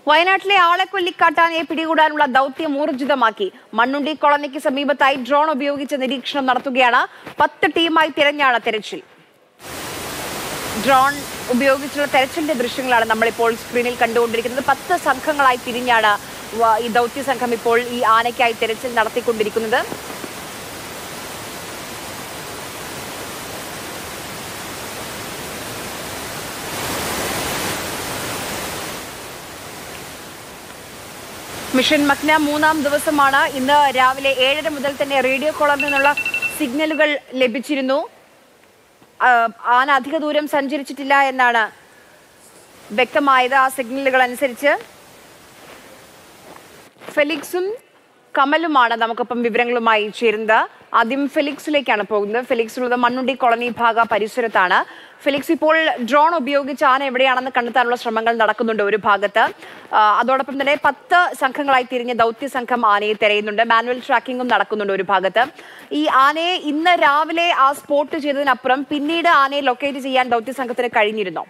വയനാട്ടിലെ ആളെക്കൊല്ലിക്കാട്ടാനെ പിടികൂടാനുള്ള ദൗത്യം ഊർജിതമാക്കി മണ്ണുണ്ടി കോളനിക്ക് സമീപത്തായി ഡ്രോൺ ഉപയോഗിച്ച് നിരീക്ഷണം നടത്തുകയാണ് പത്ത് ടീമായി തിരഞ്ഞാണ് തെരച്ചിൽ ഡ്രോൺ ഉപയോഗിച്ചുള്ള തെരച്ചിലിന്റെ ദൃശ്യങ്ങളാണ് നമ്മളിപ്പോൾ സ്ക്രീനിൽ കണ്ടുകൊണ്ടിരിക്കുന്നത് പത്ത് സംഘങ്ങളായി തിരിഞ്ഞാണ് വ- ഈ ദൗത്യ സംഘം ഇപ്പോൾ ഈ ആനയ്ക്കായി തെരച്ചിൽ നടത്തിക്കൊണ്ടിരിക്കുന്നത് മിഷൻ മഗ്ന മൂന്നാം ദിവസമാണ് ഇന്ന് രാവിലെ ഏഴര മുതൽ തന്നെ റേഡിയോ കോളറിൽ നിന്നുള്ള സിഗ്നലുകൾ ലഭിച്ചിരുന്നു ആ, ആന അധിക ദൂരം സഞ്ചരിച്ചിട്ടില്ല എന്നാണ് വ്യക്തമായത് ആ സിഗ്നലുകൾ അനുസരിച്ച് ഫെലിക്സും കമലുമാണ് നമുക്കൊപ്പം വിവരങ്ങളുമായി ചേരുന്നത് ആദ്യം ഫെലിക്സിലേക്കാണ് പോകുന്നത് ഫെലിക്സ് ഉള്ളത് മണ്ണുണ്ടി കോളനി ഭാഗ പരിസരത്താണ് ഫെലിക്സ് ഇപ്പോൾ ഡ്രോൺ ഉപയോഗിച്ച് ആന എവിടെയാണെന്ന് കണ്ടെത്താനുള്ള ശ്രമങ്ങൾ നടക്കുന്നുണ്ട് ഒരു ഭാഗത്ത് ആ, അതോടൊപ്പം തന്നെ പത്ത് സംഘങ്ങളായി തിരിഞ്ഞ ദൗത്യ സംഘം ആനയെ തിരയുന്നുണ്ട് മാനുവൽ ട്രാക്കിങ്ങും നടക്കുന്നുണ്ട് ഒരു ഭാഗത്ത് ഈ ആനയെ ഇന്ന് രാവിലെ ആ സ്പോട്ട് ചെയ്തതിനപ്പുറം പിന്നീട് ആനയെ ലൊക്കേറ്റ് ചെയ്യാൻ ദൗത്യ സംഘത്തിന് കഴിഞ്ഞിരുന്നോ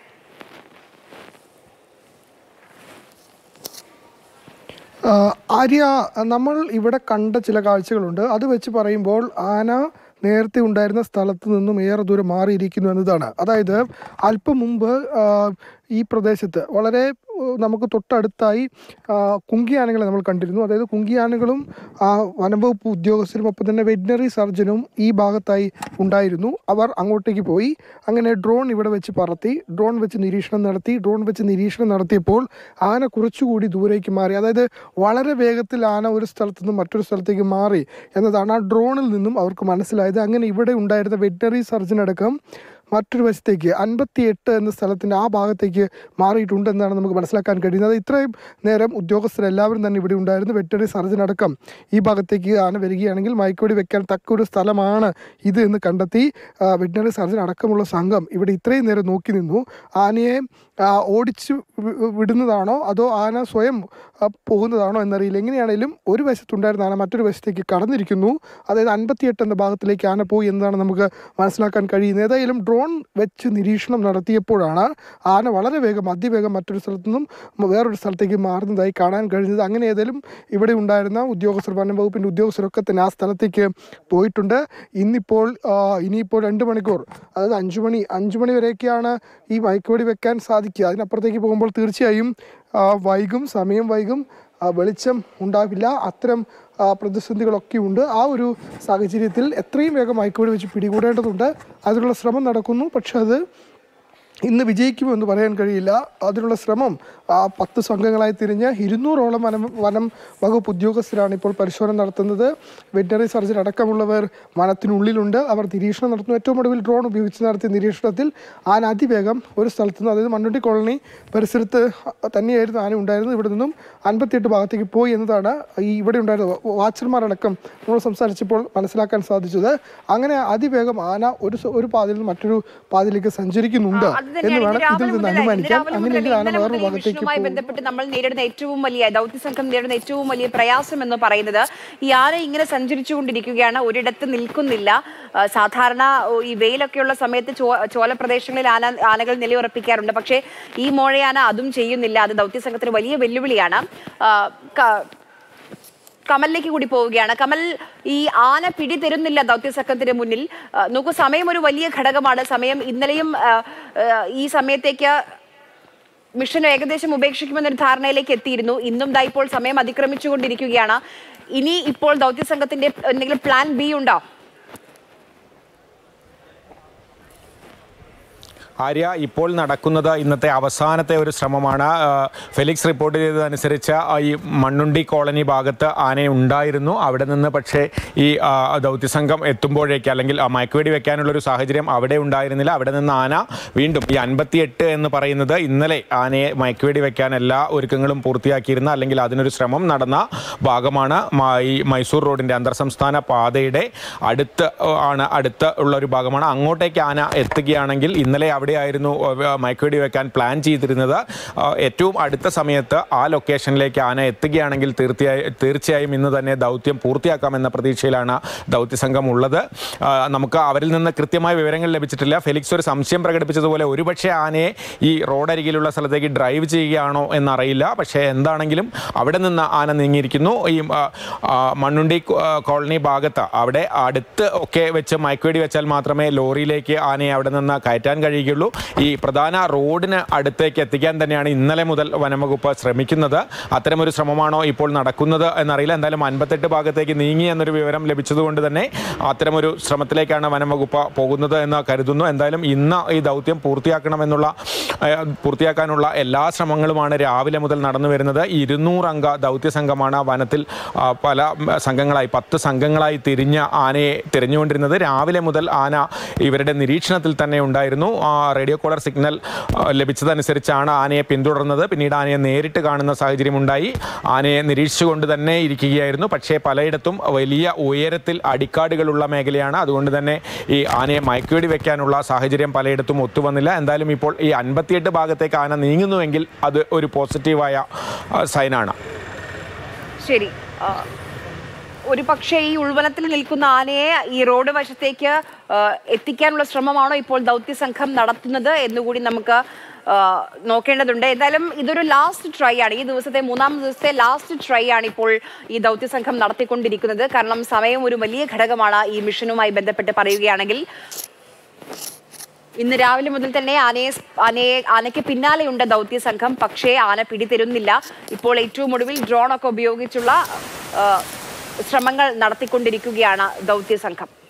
ആ, ആര്യ നമ്മൾ ഇവിടെ കണ്ട ചില കാഴ്ചകളുണ്ട് അത് വെച്ച് പറയുമ്പോൾ ആന നേരത്തെ ഉണ്ടായിരുന്ന സ്ഥലത്ത് നിന്നും ഏറെ ദൂരം മാറിയിരിക്കുന്നു എന്നതാണ് അതായത് അല്പം മുമ്പ് ആ, ഈ പ്രദേശത്ത് വളരെ ഉം, നമുക്ക് തൊട്ടടുത്തായി ആ, കുങ്കിയാനകളെ നമ്മൾ കണ്ടിരുന്നു അതായത് കുങ്കിയാനകളും ആ, വനംവകുപ്പ് ഉദ്യോഗസ്ഥരും ഒപ്പം തന്നെ വെറ്റിനറി സർജനും ഈ ഭാഗത്തായി ഉണ്ടായിരുന്നു അവർ അങ്ങോട്ടേക്ക് പോയി അങ്ങനെ ഡ്രോൺ ഇവിടെ വെച്ച് പറത്തി ഡ്രോൺ വെച്ച് നിരീക്ഷണം നടത്തി ഡ്രോൺ വെച്ച് നിരീക്ഷണം നടത്തിയപ്പോൾ ആന കുറച്ചുകൂടി ദൂരേക്ക് മാറി അതായത് വളരെ വേഗത്തിൽ ആന ഒരു സ്ഥലത്ത് നിന്നും മറ്റൊരു സ്ഥലത്തേക്ക് മാറി എന്നതാണ് ആ ഡ്രോണിൽ നിന്നും അവർക്ക് മനസ്സിലായത് അങ്ങനെ ഇവിടെ ഉണ്ടായിരുന്ന വെറ്റിനറി സർജൻ അടക്കം മറ്റൊരു വശത്തേക്ക് അൻപത്തി എട്ട് എന്ന സ്ഥലത്തിൻ്റെ ആ ഭാഗത്തേക്ക് മാറിയിട്ടുണ്ട് എന്നാണ് നമുക്ക് മനസ്സിലാക്കാൻ കഴിയുന്നത് ഇത്രയും നേരം ഉദ്യോഗസ്ഥരെല്ലാവരും തന്നെ ഇവിടെ ഉണ്ടായിരുന്നു വെറ്ററി സർജൻ അടക്കം ഈ ഭാഗത്തേക്ക് ആന വരികയാണെങ്കിൽ മയക്കുവെടി വെക്കാൻ തക്ക ഒരു സ്ഥലമാണ് ഇത് എന്ന് കണ്ടെത്തി വെറ്ററി സർജൻ അടക്കമുള്ള സംഘം ഇവിടെ ഇത്രയും നേരം നോക്കി നിന്നു ആനയെ ആ, ഓടിച്ചു വി- വിടുന്നതാണോ അതോ ആന സ്വയം ആ, പോകുന്നതാണോ എന്നറിയില്ല എങ്ങനെയാണെങ്കിലും ഒരു വശത്തുണ്ടായിരുന്ന ആന മറ്റൊരു വശത്തേക്ക് കടന്നിരിക്കുന്നു അതായത് അൻപത്തിയെട്ട് എന്ന ഭാഗത്തിലേക്ക് ആന പോയി എന്നതാണ് നമുക്ക് മനസ്സിലാക്കാൻ കഴിയുന്നത് ഏതായാലും ഡ്രോൺ വെച്ച് നിരീക്ഷണം നടത്തിയപ്പോഴാണ് ആന വളരെ വേഗം അതിവേഗം മറ്റൊരു സ്ഥലത്തു നിന്നും മ- വേറൊരു സ്ഥലത്തേക്ക് മാറുന്നതായി കാണാൻ കഴിഞ്ഞത് അങ്ങനെ ഏതായാലും ഇവിടെ ഉണ്ടായിരുന്ന ഉദ്യോഗസ്ഥർ വനം വകുപ്പിൻ്റെ ഉദ്യോഗസ്ഥരൊക്കെ തന്നെ ആ സ്ഥലത്തേക്ക് പോയിട്ടുണ്ട് ഇന്നിപ്പോൾ ആ, ഇനിയിപ്പോൾ രണ്ട് മണിക്കൂർ അതായത് അഞ്ചു മണി അഞ്ചു മണി വരെയൊക്കെയാണ് ഈ മയക്കുവെടി വെക്കാൻ സാധിക്കുക അതിനപ്പുറത്തേക്ക് പോകുമ്പോൾ തീർച്ചയായും ആ, വൈകും സമയം വൈകും ആ, വെളിച്ചം ഉണ്ടാവില്ല അത്തരം ആ, പ്രതിസന്ധികളൊക്കെ ഉണ്ട് ആ ഒരു സാഹചര്യത്തിൽ എത്രയും വേഗം മയക്കുവെടി വെച്ച് പിടികൂടേണ്ടതുണ്ട് അതിനുള്ള ശ്രമം നടക്കുന്നു പക്ഷെ അത് ഇന്ന് വിജയിക്കുമെന്ന് പറയാൻ കഴിയില്ല അതിനുള്ള ശ്രമം ആ പത്ത് സംഘങ്ങളായി തിരിഞ്ഞ് ഇരുന്നൂറോളം വനം വനം വകുപ്പ് ഉദ്യോഗസ്ഥരാണ് ഇപ്പോൾ പരിശോധന നടത്തുന്നത് വെറ്റിനറി സർജൻ അടക്കമുള്ളവർ വനത്തിനുള്ളിലുണ്ട് അവർ നിരീക്ഷണം നടത്തുന്നു ഏറ്റവും ഒടുവിൽ ഡ്രോൺ ഉപയോഗിച്ച് നടത്തിയ നിരീക്ഷണത്തിൽ ആന അതിവേഗം ഒരു സ്ഥലത്ത് നിന്ന് അതായത് മണ്ണുണ്ടി കോളനി പരിസരത്ത് തന്നെയായിരുന്നു ആന ഉണ്ടായിരുന്നത് ഇവിടെ നിന്നും അൻപത്തിയെട്ട് ഭാഗത്തേക്ക് പോയി എന്നതാണ് ഈ ഇവിടെ ഉണ്ടായിരുന്ന വാച്ചർമാരടക്കം നമ്മൾ സംസാരിച്ചപ്പോൾ മനസ്സിലാക്കാൻ സാധിച്ചത് അങ്ങനെ അതിവേഗം ആന ഒരു സ- ഒരു പാതയിൽ നിന്ന് മറ്റൊരു പാതയിലേക്ക് സഞ്ചരിക്കുന്നുണ്ട് അത് എന്ന് തന്നെയാണ് വേണം ഇന്ന് ഇതിൽ രാവിലെ നിന്ന് മുതൽ ഇന്ന് അനുമാനിക്കാൻ രാവിലെ മുതൽ അങ്ങനെയെങ്കിൽ ആന ഇന്നലെ വേറൊരു മുതൽ ഈ ഭാഗത്തേക്ക് വിഷയവുമായി പോകും ബന്ധപ്പെട്ട് നമ്മൾ നേരിടുന്ന ഏറ്റവും വലിയ ദൗത്യ സംഘം നേരിടുന്ന ഏറ്റവും വലിയ പ്രയാസം എന്ന് പറയുന്നത് ഈ ആന ഇങ്ങനെ സഞ്ചരിച്ചുകൊണ്ടിരിക്കുകയാണ് ഒരിടത്ത് നിൽക്കുന്നില്ല ആ, സാധാരണ ഓ, ഈ വെയിലൊക്കെയുള്ള സമയത്ത് ചോ ചോല പ്രദേശങ്ങളിൽ ആന ആനകൾ നിലയുറപ്പിക്കാറുണ്ട് പക്ഷേ ഈ മോഴയാന അതും ചെയ്യുന്നില്ല അത് ദൗത്യ സംഘത്തിന് വലിയ വെല്ലുവിളിയാണ് ആ, ക- കമലിലേക്ക് കൂടി പോവുകയാണ് കമൽ ഈ ആന പിടി തരുന്നില്ല ദൗത്യ സംഘത്തിന് മുന്നിൽ ആ, നോക്കൂ സമയം ഒരു വലിയ ഘടകമാണ് സമയം ഇന്നലെയും ആ, ആ, ഈ സമയത്തേക്ക് മിഷൻ ഏകദേശം ഉപേക്ഷിക്കുമെന്നൊരു ധാരണയിലേക്ക് എത്തിയിരുന്നു ഇന്നും ദാ ഇപ്പോൾ സമയം അതിക്രമിച്ചുകൊണ്ടിരിക്കുകയാണ് ഇനി ഇപ്പോൾ ദൗത്യ സംഘത്തിന്റെ എന്തെങ്കിലും പ്ലാൻ ബി ഉണ്ടോ ആര്യ ഇപ്പോൾ നടക്കുന്നത് ഇന്നത്തെ അവസാനത്തെ ഒരു ശ്രമമാണ് ആ, ഫെലിക്സ് റിപ്പോർട്ട് ചെയ്തതനുസരിച്ച് ആ, ഈ മണ്ണുണ്ടി കോളനി ഭാഗത്ത് ആന ഉണ്ടായിരുന്നു അവിടെ നിന്ന് പക്ഷേ ഈ ആ, ദൗത്യസംഘം എത്തുമ്പോഴേക്ക് അല്ലെങ്കിൽ ആ മയക്കുവെടി വെക്കാനുള്ള ഒരു സാഹചര്യം അവിടെ ഉണ്ടായിരുന്നില്ല അവിടെ നിന്ന് ആന വീണ്ടും ഈ അൻപത്തിയെട്ട് എന്ന് പറയുന്നത് ഇന്നലെ ആനയെ മയക്കുവെടി വെക്കാൻ എല്ലാ ഒരുക്കങ്ങളും പൂർത്തിയാക്കിയിരുന്ന അല്ലെങ്കിൽ അതിനൊരു ശ്രമം നടന്ന ഭാഗമാണ് മ- ഈ മൈസൂർ റോഡിൻ്റെ അന്തർ സംസ്ഥാന പാതയുടെ അടുത്ത് ആണ് അടുത്ത് ഉള്ള ഒരു ഭാഗമാണ് അങ്ങോട്ടേക്ക് ആന എത്തുകയാണെങ്കിൽ ഇന്നലെ അവിടെ അവിടെയായിരുന്നു ആ, മയക്കുവെടി വെക്കാൻ പ്ലാൻ ചെയ്തിരുന്നത് ആ, ഏറ്റവും അടുത്ത സമയത്ത് ആ ലൊക്കേഷനിലേക്ക് ആന എത്തുകയാണെങ്കിൽ തീർച്ചയായും തീർച്ചയായും ഇന്ന് തന്നെ ദൗത്യം പൂർത്തിയാക്കാമെന്ന പ്രതീക്ഷയിലാണ് ദൗത്യസംഘം ഉള്ളത് ആ, നമുക്ക് അവരിൽ നിന്ന് കൃത്യമായ വിവരങ്ങൾ ലഭിച്ചിട്ടില്ല ഫെലിക്സ് ഒരു സംശയം പ്രകടിപ്പിച്ചതുപോലെ ഒരുപക്ഷെ ആനയെ ഈ റോഡരികിലുള്ള സ്ഥലത്തേക്ക് ഡ്രൈവ് ചെയ്യുകയാണോ എന്നറിയില്ല പക്ഷേ എന്താണെങ്കിലും അവിടെ നിന്ന് ആന നീങ്ങിയിരിക്കുന്നു ഈ ആ, ആ, മണ്ണുണ്ടി കോ- ആ, കോളനി ഭാഗത്ത് അവിടെ അടുത്ത് ഒക്കെ വെച്ച് മയക്കുവെടി വെച്ചാൽ മാത്രമേ ലോറിയിലേക്ക് ആനയെ അവിടെ നിന്ന് കയറ്റാൻ കഴിയുകയുള്ളൂ ഈ പ്രധാന റോഡിന് അടുത്തേക്ക് എത്തിക്കാൻ തന്നെയാണ് ഇന്നലെ മുതൽ വനംവകുപ്പ് ശ്രമിക്കുന്നത് അത്തരമൊരു ശ്രമമാണോ ഇപ്പോൾ നടക്കുന്നത് എന്നറിയില്ല എന്തായാലും അൻപത്തെട്ട് ഭാഗത്തേക്ക് നീങ്ങി എന്നൊരു വിവരം ലഭിച്ചതുകൊണ്ട് തന്നെ അത്തരമൊരു ശ്രമത്തിലേക്കാണ് വനംവകുപ്പ് പോകുന്നത് എന്ന് കരുതുന്നു എന്തായാലും ഇന്ന് ഈ ദൗത്യം പൂർത്തിയാക്കണമെന്നുള്ള ഏഹ്, പൂർത്തിയാക്കാനുള്ള എല്ലാ ശ്രമങ്ങളുമാണ് രാവിലെ മുതൽ നടന്നു വരുന്നത് ഇരുന്നൂറംഗ ദൗത്യ സംഘമാണ് വനത്തിൽ ആ, പല ഉം, സംഘങ്ങളായി പത്ത് സംഘങ്ങളായി തിരിഞ്ഞ ആനയെ തിരഞ്ഞുകൊണ്ടിരുന്നത് രാവിലെ മുതൽ ആന ഇവരുടെ നിരീക്ഷണത്തിൽ തന്നെ ഉണ്ടായിരുന്നു ആ, റേഡിയോ കോളർ സിഗ്നൽ ആ, ലഭിച്ചതനുസരിച്ചാണ് ആനയെ പിന്തുടർന്നത് പിന്നീട് ആനയെ നേരിട്ട് കാണുന്ന സാഹചര്യം ഉണ്ടായി ആനയെ നിരീക്ഷിച്ചുകൊണ്ട് തന്നെ ഇരിക്കുകയായിരുന്നു പക്ഷേ പലയിടത്തും വലിയ ഉയരത്തിൽ അടിക്കാടുകളുള്ള മേഖലയാണ് അതുകൊണ്ട് തന്നെ ഈ ആനയെ മയക്കുവെടി വെക്കാനുള്ള സാഹചര്യം പലയിടത്തും ഒത്തുവന്നില്ല എന്തായാലും ഇപ്പോൾ ഈ അൻപത്തിയെട്ട് ഭാഗത്തേക്ക് ആന നീങ്ങുന്നുവെങ്കിൽ അത് ഒരു പോസിറ്റീവായ ആ, സൈനാണ് ശരി ആ, ഒരു പക്ഷേ ഈ ഉൾവനത്തിൽ നിൽക്കുന്ന ആനയെ ഈ റോഡ് വശത്തേക്ക് ആ, എത്തിക്കാനുള്ള ശ്രമമാണോ ഇപ്പോൾ ദൗത്യ സംഘം നടത്തുന്നത് എന്നുകൂടി നമുക്ക് ആ, നോക്കേണ്ടതുണ്ട് എന്തായാലും ഇതൊരു ലാസ്റ്റ് ട്രൈ ആണ് ഈ ദിവസത്തെ മൂന്നാം ദിവസത്തെ ലാസ്റ്റ് ട്രൈ ആണ് ഇപ്പോൾ ഈ ദൗത്യ സംഘം നടത്തിക്കൊണ്ടിരിക്കുന്നത് കാരണം സമയം ഒരു വലിയ ഘടകമാണ് ഈ മിഷനുമായി ബന്ധപ്പെട്ട് പറയുകയാണെങ്കിൽ ഇന്ന് രാവിലെ മുതൽ തന്നെ ആനയെ ആനയെ ആനയ്ക്ക് പിന്നാലെയുണ്ട് ദൗത്യ സംഘം പക്ഷേ ആന പിടിതരുന്നില്ല ഇപ്പോൾ ഏറ്റവും ഒടുവിൽ ഡ്രോൺ ഒക്കെ ഉപയോഗിച്ചുള്ള ആ, ശ്രമങ്ങൾ നടത്തിക്കൊണ്ടിരിക്കുകയാണ് ദൗത്യ സംഘം